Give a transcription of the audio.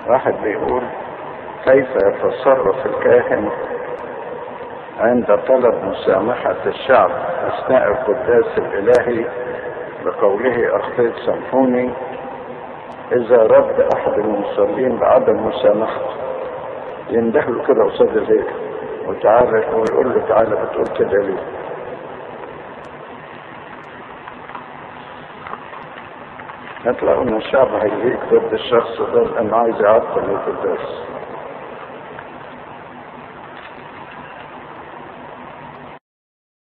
واحد بيقول كيف يتصرف الكاهن عند طلب مسامحة الشعب أثناء القداس الإلهي بقوله أخطيت سامحوني إذا رد أحد المصلين بعدم مسامحته يندهله كده قصاد الهيكل وتعالى ويقول له تعالى بتقول كده ليه؟ هتلاقوا ان الشعب هيهيج ضد الشخص ده لانه عايز يعطل القداس